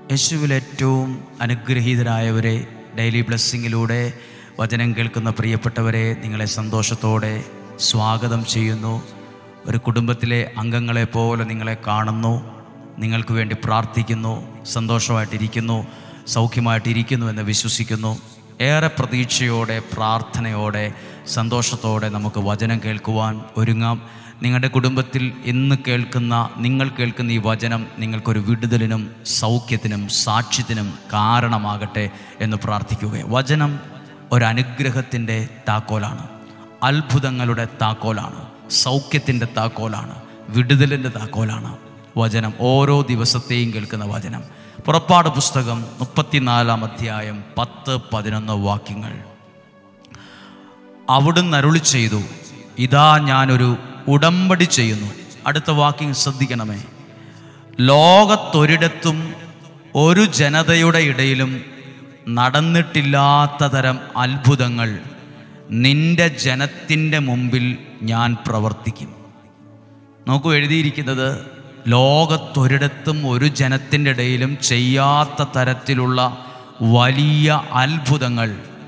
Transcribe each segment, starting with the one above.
യേശുവിൽ ഏറ്റവും അനുഗ്രഹീതരായവരെ ഡെയിലി ബ്ലെസ്സിങ്ങിലൂടെ വചനം കേൾക്കുന്ന പ്രിയപ്പെട്ടവരെ നിങ്ങളെ സന്തോഷത്തോടെ സ്വാഗതം ചെയ്യുന്നു ഒരു കുടുംബത്തിലെ അംഗങ്ങളെ പോലെ നിങ്ങളെ കാണുന്നു നിങ്ങൾക്ക് വേണ്ടി പ്രാർത്ഥിക്കുന്നു സന്തോഷമായിട്ടിരിക്കുന്നു സൗഖ്യമായിട്ടിരിക്കുന്നു എന്ന് വിശ്വസിക്കുന്നു ഏറെ പ്രതീക്ഷയോടെ പ്രാർത്ഥനയോടെ സന്തോഷത്തോടെ നമുക്ക് വചനം കേൾക്കുവാൻ ഒരുങ്ങാം നിങ്ങളുടെ കുടുംബത്തിൽ ഇന്ന് കേൾക്കുന്ന നിങ്ങൾ കേൾക്കുന്ന ഈ വചനം നിങ്ങൾക്കൊരു വിടുതലിനും സൗഖ്യത്തിനും സാക്ഷ്യത്തിനും കാരണമാകട്ടെ എന്ന് പ്രാർത്ഥിക്കുക വചനം ഒരനുഗ്രഹത്തിൻ്റെ താക്കോലാണ് അത്ഭുതങ്ങളുടെ താക്കോലാണ് സൗഖ്യത്തിൻ്റെ താക്കോലാണ് വിടുതലിൻ്റെ താക്കോലാണ് വചനം ഓരോ ദിവസത്തെയും കേൾക്കുന്ന വചനം പുറപ്പാട് പുസ്തകം മുപ്പത്തിനാലാം അധ്യായം പത്ത് പതിനൊന്ന് വാക്യങ്ങൾ അവിടുന്ന് അരുളി ചെയ്തു ഇതാ ഞാനൊരു ഉടമ്പടി ചെയ്യുന്നു അടുത്ത വാക്യം ശ്രദ്ധിക്കണമേ ലോകത്തൊരിടത്തും ഒരു ജനതയുടെ ഇടയിലും നടന്നിട്ടില്ലാത്ത തരം അത്ഭുതങ്ങൾ നിന്റെ ജനത്തിൻ്റെ മുമ്പിൽ ഞാൻ പ്രവർത്തിക്കും നോക്കൂ എഴുതിയിരിക്കുന്നത് ലോകത്തൊരിടത്തും ഒരു ജനത്തിൻ്റെ ഇടയിലും ചെയ്യാത്ത തരത്തിലുള്ള വലിയ അത്ഭുതങ്ങൾ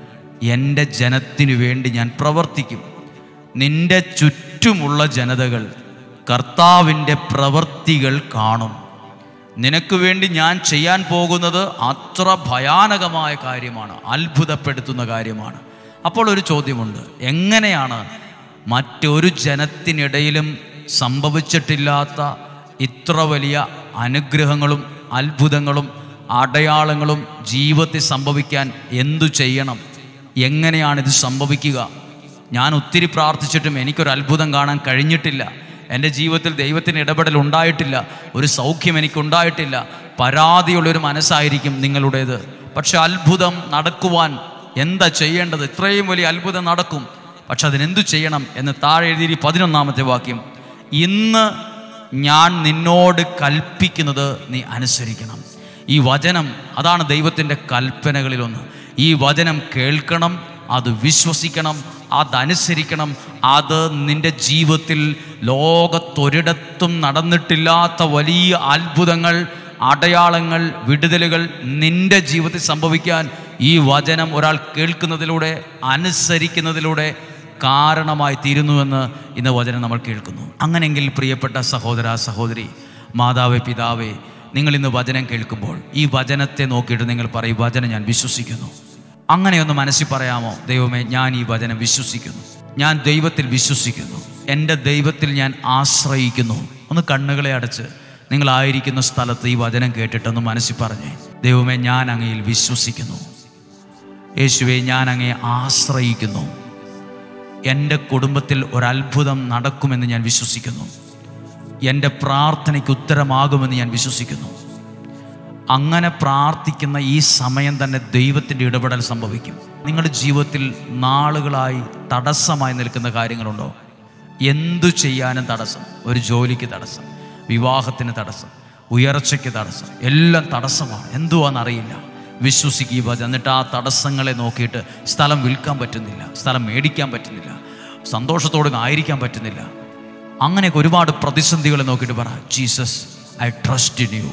എൻ്റെ ജനത്തിനു വേണ്ടി ഞാൻ പ്രവർത്തിക്കും നിന്റെ ചുറ്റുമുള്ള ജനതകൾ കർത്താവിൻ്റെ പ്രവൃത്തികൾ കാണും നിനക്ക് വേണ്ടി ഞാൻ ചെയ്യാൻ പോകുന്നത് അത്ര ഭയാനകമായ കാര്യമാണ് അത്ഭുതപ്പെടുത്തുന്ന കാര്യമാണ് അപ്പോൾ ഒരു ചോദ്യമുണ്ട് എങ്ങനെയാണ് മറ്റൊരു ജനത്തിനിടയിലും സംഭവിച്ചിട്ടില്ലാത്ത ഇത്ര വലിയ അനുഗ്രഹങ്ങളും അത്ഭുതങ്ങളും അടയാളങ്ങളും ജീവിതത്തിൽ സംഭവിക്കാൻ എന്തു ചെയ്യണം എങ്ങനെയാണിത് സംഭവിക്കുക ഞാൻ ഒത്തിരി പ്രാർത്ഥിച്ചിട്ടും എനിക്കൊരു അത്ഭുതം കാണാൻ കഴിഞ്ഞിട്ടില്ല എൻ്റെ ജീവിതത്തിൽ ദൈവത്തിന് ഇടപെടൽ ഉണ്ടായിട്ടില്ല ഒരു സൗഖ്യം എനിക്കുണ്ടായിട്ടില്ല പരാതിയുള്ളൊരു മനസ്സായിരിക്കും നിങ്ങളുടേത് പക്ഷെ അത്ഭുതം നടക്കുവാൻ എന്താ ചെയ്യേണ്ടത് ഇത്രയും വലിയ അത്ഭുതം നടക്കും പക്ഷെ അതിനെന്തു ചെയ്യണം എന്ന് താഴെ എഴുതിയ പതിനൊന്നാമത്തെ വാക്യം ഇന്ന് ഞാൻ നിന്നോട് കൽപ്പിക്കുന്നത് നീ അനുസരിക്കണം ഈ വചനം അതാണ് ദൈവത്തിൻ്റെ കൽപ്പനകളിലൊന്ന് ഈ വചനം കേൾക്കണം അത് വിശ്വസിക്കണം അതനുസരിക്കണം അത് നിന്റെ ജീവിതത്തിൽ ലോകത്തൊരിടത്തും നടന്നിട്ടില്ലാത്ത വലിയ അത്ഭുതങ്ങൾ അടയാളങ്ങൾ വിടുതലുകൾ നിന്റെ ജീവിതത്തിൽ സംഭവിക്കാൻ ഈ വചനം ഒരാൾ കേൾക്കുന്നതിലൂടെ അനുസരിക്കുന്നതിലൂടെ കാരണമായി തീരുന്നുവെന്ന് ഇന്ന് വചനം നമ്മൾ കേൾക്കുന്നു അങ്ങനെയെങ്കിൽ പ്രിയപ്പെട്ട സഹോദര സഹോദരി മാതാവേ പിതാവേ നിങ്ങൾ ഇന്ന് വചനം കേൾക്കുമ്പോൾ ഈ വചനത്തെ നോക്കിയിട്ട് നിങ്ങൾ പറയും വചനം ഞാൻ വിശ്വസിക്കുന്നു അങ്ങനെയൊന്ന് മനസ്സിൽ പറയാമോ ദൈവമേ ഞാൻ ഈ വചനം വിശ്വസിക്കുന്നു ഞാൻ ദൈവത്തിൽ വിശ്വസിക്കുന്നു എൻ്റെ ദൈവത്തിൽ ഞാൻ ആശ്രയിക്കുന്നു ഒന്ന് കണ്ണുകളെ അടച്ച് നിങ്ങളായിരിക്കുന്ന സ്ഥലത്ത് ഈ വചനം കേട്ടിട്ടൊന്ന് മനസ്സിൽ പറഞ്ഞേ ദൈവമേ ഞാൻ അങ്ങയിൽ വിശ്വസിക്കുന്നു യേശുവെ ഞാൻ അങ്ങയെ ആശ്രയിക്കുന്നു എൻ്റെ കുടുംബത്തിൽ ഒരത്ഭുതം നടക്കുമെന്ന് ഞാൻ വിശ്വസിക്കുന്നു എൻ്റെ പ്രാർത്ഥനയ്ക്ക് ഉത്തരമാകുമെന്ന് ഞാൻ വിശ്വസിക്കുന്നു അങ്ങനെ പ്രാർത്ഥിക്കുന്ന ഈ സമയം തന്നെ ദൈവത്തിൻ്റെ ഇടപെടൽ സംഭവിക്കും നിങ്ങളുടെ ജീവിതത്തിൽ നാളുകളായി തടസ്സമായി നിൽക്കുന്ന കാര്യങ്ങളുണ്ടോ എന്തു ചെയ്യാനും തടസ്സം ഒരു ജോലിക്ക് തടസ്സം വിവാഹത്തിന് തടസ്സം ഉയർച്ചയ്ക്ക് തടസ്സം എല്ലാം തടസ്സമാണ് എന്തുവാണെന്നറിയില്ല വിശ്വസിക്കുക എന്നിട്ട് ആ തടസ്സങ്ങളെ നോക്കിയിട്ട് സ്ഥലം വിൽക്കാൻ പറ്റുന്നില്ല സ്ഥലം മേടിക്കാൻ പറ്റുന്നില്ല സന്തോഷത്തോടെ ആയിരിക്കാൻ പറ്റുന്നില്ല അങ്ങനെയൊക്കെ ഒരുപാട് പ്രതിസന്ധികളെ നോക്കിയിട്ട് പറ Jesus I trust in you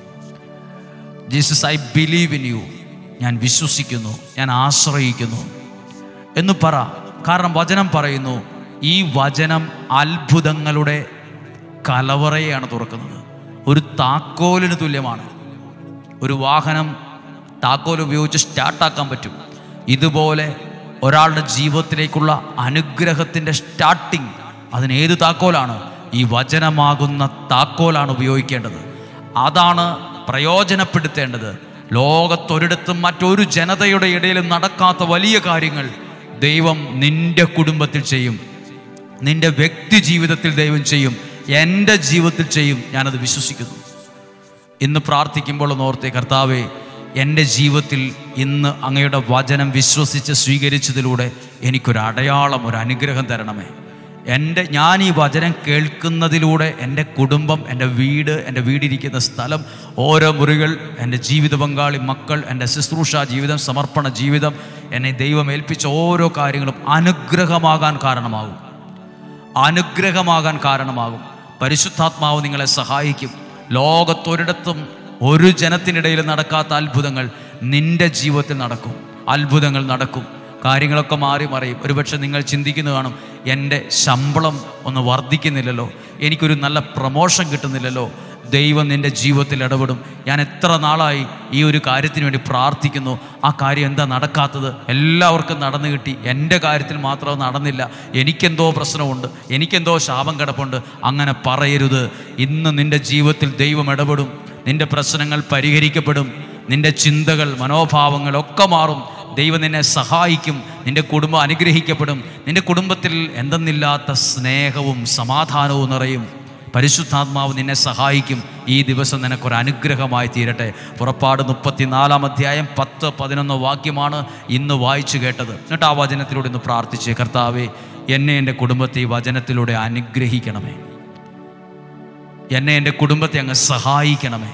Jesus I believe in you ഞാൻ വിശ്വസിക്കുന്നു ഞാൻ ആശ്രയിക്കുന്നു എന്ന് പറ കാരണം വചനം പറയുന്നു ഈ വചനം അത്ഭുതങ്ങളുടെ കലവറയെയാണ് തുറക്കുന്നത് ഒരു താക്കോലിന് തുല്യമാണ് ഒരു വാഹനം താക്കോൽ ഉപയോഗിച്ച് സ്റ്റാർട്ടാക്കാൻ പറ്റും ഇതുപോലെ ഒരാളുടെ ജീവിതത്തിലേക്കുള്ള അനുഗ്രഹത്തിൻ്റെ സ്റ്റാർട്ടിങ് അതിന് ഏത് താക്കോലാണ് ഈ വചനമാകുന്ന താക്കോലാണ് ഉപയോഗിക്കേണ്ടത് അതാണ് പ്രയോജനപ്പെടുത്തേണ്ടത് ലോകത്തൊരിടത്തും മറ്റൊരു ജനതയുടെ ഇടയിലും നടക്കാത്ത വലിയ കാര്യങ്ങൾ ദൈവം നിന്റെ കുടുംബത്തിൽ ചെയ്യും നിന്റെ വ്യക്തി ജീവിതത്തിൽ ദൈവം ചെയ്യും എൻ്റെ ജീവിതത്തിൽ ചെയ്യും ഞാനത് വിശ്വസിക്കുന്നു ഇന്ന് പ്രാർത്ഥിക്കുമ്പോൾ ഒന്ന് ഓർത്തേ കർത്താവേ എൻ്റെ ജീവിതത്തിൽ ഇന്ന് അങ്ങയുടെ വചനം വിശ്വസിച്ച് സ്വീകരിച്ചതിലൂടെ എനിക്കൊരു അടയാളം ഒരു അനുഗ്രഹം തരണമേ എൻ്റെ ഞാൻ ഈ വചനം കേൾക്കുന്നതിലൂടെ എൻ്റെ കുടുംബം എൻ്റെ വീട് എൻ്റെ വീടിരിക്കുന്ന സ്ഥലം ഓരോ മുറികൾ എൻ്റെ ജീവിത പങ്കാളി മക്കൾ എൻ്റെ ശുശ്രൂഷ ജീവിതം സമർപ്പണ ജീവിതം എന്നെ ദൈവം ഏൽപ്പിച്ച ഓരോ കാര്യങ്ങളും അനുഗ്രഹമാകാൻ കാരണമാകും അനുഗ്രഹമാകാൻ കാരണമാകും പരിശുദ്ധാത്മാവ് നിങ്ങളെ സഹായിക്കും ലോകത്തൊരിടത്തും ഒരു ജനത്തിനിടയിൽ നടക്കാത്ത അത്ഭുതങ്ങൾ നിന്റെ ജീവിതത്തിൽ നടക്കും അത്ഭുതങ്ങൾ നടക്കും കാര്യങ്ങളൊക്കെ മാറി മറിയും ഒരുപക്ഷെ നിങ്ങൾ ചിന്തിക്കുന്നു കാണും എൻ്റെ ശമ്പളം ഒന്ന് വർദ്ധിക്കുന്നില്ലല്ലോ എനിക്കൊരു നല്ല പ്രമോഷൻ കിട്ടുന്നില്ലല്ലോ ദൈവം നിൻ്റെ ജീവിതത്തിൽ ഇടപെടും ഞാൻ എത്ര നാളായി ഈ ഒരു കാര്യത്തിന് വേണ്ടി പ്രാർത്ഥിക്കുന്നു ആ കാര്യം എന്താ നടക്കാത്തത് എല്ലാവർക്കും നടന്നു കിട്ടി എൻ്റെ കാര്യത്തിൽ മാത്രം നടന്നില്ല എനിക്കെന്തോ പ്രശ്നമുണ്ട് എനിക്കെന്തോ ശാപം കിടപ്പുണ്ട് അങ്ങനെ പറയരുത് ഇന്ന് നിൻ്റെ ജീവിതത്തിൽ ദൈവം ഇടപെടും നിൻ്റെ പ്രശ്നങ്ങൾ പരിഹരിക്കപ്പെടും നിൻ്റെ ചിന്തകൾ മനോഭാവങ്ങളൊക്കെ മാറും ദൈവം നിന്നെ സഹായിക്കും നിന്റെ കുടുംബം അനുഗ്രഹിക്കപ്പെടും നിന്റെ കുടുംബത്തിൽ എന്തെന്നില്ലാത്ത സ്നേഹവും സമാധാനവും നിറയും പരിശുദ്ധാത്മാവ് നിന്നെ സഹായിക്കും ഈ ദിവസം നിനക്കൊരു അനുഗ്രഹമായി തീരട്ടെ പുറപ്പാട് മുപ്പത്തിനാലാം അധ്യായം പത്ത് പതിനൊന്ന് വാക്യമാണ് ഇന്ന് വായിച്ചു കേട്ടത് എന്നിട്ട് ആ വചനത്തിലൂടെ ഇന്ന് പ്രാർത്ഥിച്ച് കർത്താവെ എന്നെ എൻ്റെ കുടുംബത്തെ ഈ വചനത്തിലൂടെ അനുഗ്രഹിക്കണമേ എന്നെ എൻ്റെ കുടുംബത്തെ അങ്ങ് സഹായിക്കണമേ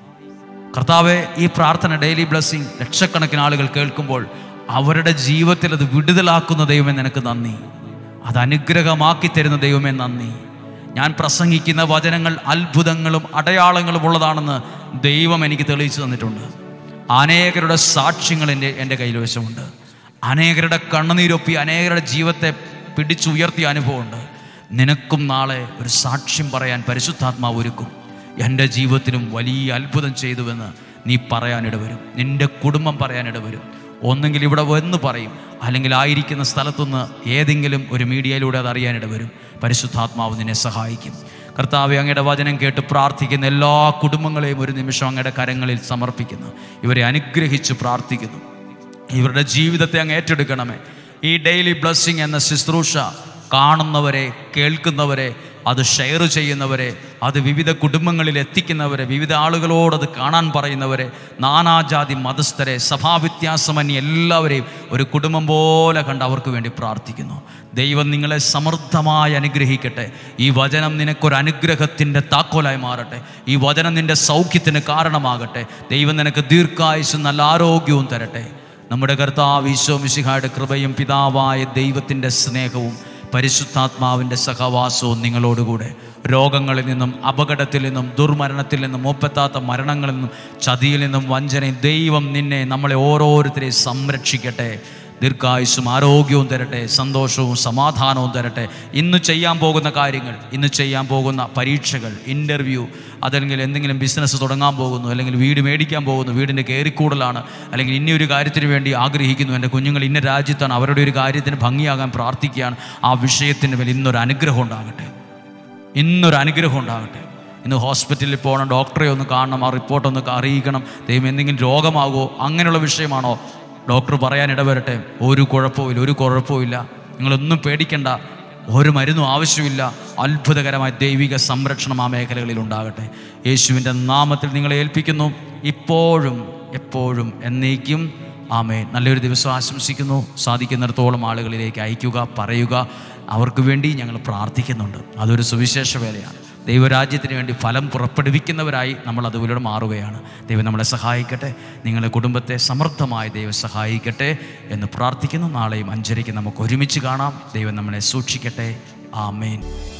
കർത്താവെ ഈ പ്രാർത്ഥന ഡെയിലി ബ്ലെസ്സിങ് ലക്ഷക്കണക്കിന് ആളുകൾ കേൾക്കുമ്പോൾ അവരുടെ ജീവിതത്തിൽ അത് വിടുതലാക്കുന്ന ദൈവമേ നിനക്ക് നന്ദി അത് അനുഗ്രഹമാക്കി തരുന്ന ദൈവമേ നന്ദി ഞാൻ പ്രസംഗിക്കുന്ന വചനങ്ങൾ അത്ഭുതങ്ങളും അടയാളങ്ങളും ഉള്ളതാണെന്ന് ദൈവം എനിക്ക് തെളിയിച്ചു തന്നിട്ടുണ്ട് അനേകരുടെ സാക്ഷ്യങ്ങൾ എൻ്റെ എൻ്റെ കൈവശമുണ്ട് അനേകരുടെ കണ്ണുനീരൊപ്പി അനേകരുടെ ജീവിതത്തെ പിടിച്ചുയർത്തിയ അനുഭവമുണ്ട് നിനക്കും നാളെ ഒരു സാക്ഷ്യം പറയാൻ പരിശുദ്ധാത്മാവ് ഒരുക്കും എൻ്റെ ജീവിതത്തിലും വലിയ അത്ഭുതം ചെയ്തുവെന്ന് നീ പറയാനിട വരും നിൻ്റെ കുടുംബം പറയാനിട വരും ഒന്നെങ്കിൽ ഇവിടെ വന്ന് പറയും അല്ലെങ്കിൽ ആയിരിക്കുന്ന സ്ഥലത്തുനിന്ന് ഏതെങ്കിലും ഒരു മീഡിയയിലൂടെ അത് അറിയാനിട വരും പരിശുദ്ധാത്മാവ് നിന്നെ സഹായിക്കും കർത്താവ് അങ്ങയുടെ വചനം കേട്ട് പ്രാർത്ഥിക്കുന്ന എല്ലാ കുടുംബങ്ങളെയും ഒരു നിമിഷം അങ്ങയുടെ കരങ്ങളിൽ സമർപ്പിക്കുന്നു ഇവരെ അനുഗ്രഹിച്ച് പ്രാർത്ഥിക്കുന്നു ഇവരുടെ ജീവിതത്തെ അങ്ങ് ഏറ്റെടുക്കണമേ ഈ ഡെയിലി ബ്ലസ്സിങ് എന്ന ശുശ്രൂഷ കാണുന്നവരെ കേൾക്കുന്നവരെ അത് ഷെയർ ചെയ്യുന്നവരെ അത് വിവിധ കുടുംബങ്ങളിൽ എത്തിക്കുന്നവരെ വിവിധ ആളുകളോട് അത് കാണാൻ പറയുന്നവരെ നാനാജാതി മതസ്ഥരെ സഭാവ്യത്യാസമന്യ എല്ലാവരെയും ഒരു കുടുംബം പോലെ കണ്ട് അവർക്ക് വേണ്ടി പ്രാർത്ഥിക്കുന്നു ദൈവം നിങ്ങളെ സമൃദ്ധമായി അനുഗ്രഹിക്കട്ടെ ഈ വചനം നിനക്കൊരു അനുഗ്രഹത്തിൻ്റെ താക്കോലായി മാറട്ടെ ഈ വചനം നിൻ്റെ സൗഖ്യത്തിന് കാരണമാകട്ടെ ദൈവം നിനക്ക് ദീർഘായുസും നല്ല ആരോഗ്യവും തരട്ടെ നമ്മുടെ കർത്താവ് ഈശോ മിശിഹായുടെ കൃപയും പിതാവായ ദൈവത്തിൻ്റെ സ്നേഹവും പരിശുദ്ധാത്മാവിൻ്റെ സഹവാസവും നിങ്ങളോടുകൂടെ രോഗങ്ങളിൽ നിന്നും അപകടത്തിൽ നിന്നും ദുർമരണത്തിൽ നിന്നും മുപ്പത്താത്ത മരണങ്ങളിൽ നിന്നും ചതിയിൽ നിന്നും വഞ്ചനയും ദൈവം നിന്നെ നമ്മളെ ഓരോരുത്തരെയും സംരക്ഷിക്കട്ടെ ദീർഘായുസ്സും ആരോഗ്യവും തരട്ടെ സന്തോഷവും സമാധാനവും തരട്ടെ ഇന്ന് ചെയ്യാൻ പോകുന്ന കാര്യങ്ങൾ ഇന്ന് ചെയ്യാൻ പോകുന്ന പരീക്ഷകൾ ഇൻ്റർവ്യൂ അതല്ലെങ്കിൽ എന്തെങ്കിലും ബിസിനസ് തുടങ്ങാൻ പോകുന്നു അല്ലെങ്കിൽ വീട് മേടിക്കാൻ പോകുന്നു വീടിൻ്റെ കയറിക്കൂടലാണ് അല്ലെങ്കിൽ ഇനി ഒരു കാര്യത്തിന് വേണ്ടി ആഗ്രഹിക്കുന്നു എൻ്റെ കുഞ്ഞുങ്ങൾ ഇന്ന രാജ്യത്താണ് അവരുടെ ഒരു കാര്യത്തിന് ഭംഗിയാകാൻ പ്രാർത്ഥിക്കുകയാണ് ആ വിഷയത്തിന് മേൽ ഇന്നൊരു അനുഗ്രഹം ഉണ്ടാകട്ടെ ഇന്നൊരു അനുഗ്രഹം ഉണ്ടാകട്ടെ ഇന്ന് ഹോസ്പിറ്റലിൽ പോകണം ഡോക്ടറെ ഒന്ന് കാണണം ആ റിപ്പോർട്ട് ഒന്ന് അറിയിക്കണം ദൈവം എന്തെങ്കിലും രോഗമാകുമോ അങ്ങനെയുള്ള വിഷയമാണോ ഡോക്ടർ പറയാൻ ഇടവരട്ടെ ഒരു കുഴപ്പമില്ല ഒരു കുഴപ്പമില്ല നിങ്ങളൊന്നും പേടിക്കണ്ട ഒരു മരുന്നും ആവശ്യമില്ല അത്ഭുതകരമായ ദൈവിക സംരക്ഷണം ആ മേഖലകളിൽ ഉണ്ടാകട്ടെ യേശുവിൻ്റെ നാമത്തിൽ നിങ്ങളെ ഏൽപ്പിക്കുന്നു ഇപ്പോഴും എപ്പോഴും എന്നേക്കും ആമേ നല്ലൊരു ദിവസം ആശംസിക്കുന്നു സാധിക്കുന്നിടത്തോളം ആളുകളിലേക്ക് അയക്കുക പറയുക അവർക്ക് വേണ്ടി ഞങ്ങൾ പ്രാർത്ഥിക്കുന്നുണ്ട് അതൊരു സുവിശേഷ വേലയാണ് ദൈവരാജ്യത്തിന് വേണ്ടി ഫലം പുറപ്പെടുവിക്കുന്നവരായി നമ്മൾ അതുപോലെ മാറുകയാണ് ദൈവം നമ്മളെ സഹായിക്കട്ടെ നിങ്ങളുടെ കുടുംബത്തെ സമൃദ്ധമായി ദൈവം സഹായിക്കട്ടെ എന്ന് പ്രാർത്ഥിക്കുന്നു നാളെയും അഞ്ചരയ്ക്ക് നമുക്ക് ഒരുമിച്ച് കാണാം ദൈവം നമ്മളെ സൂക്ഷിക്കട്ടെ ആമേൻ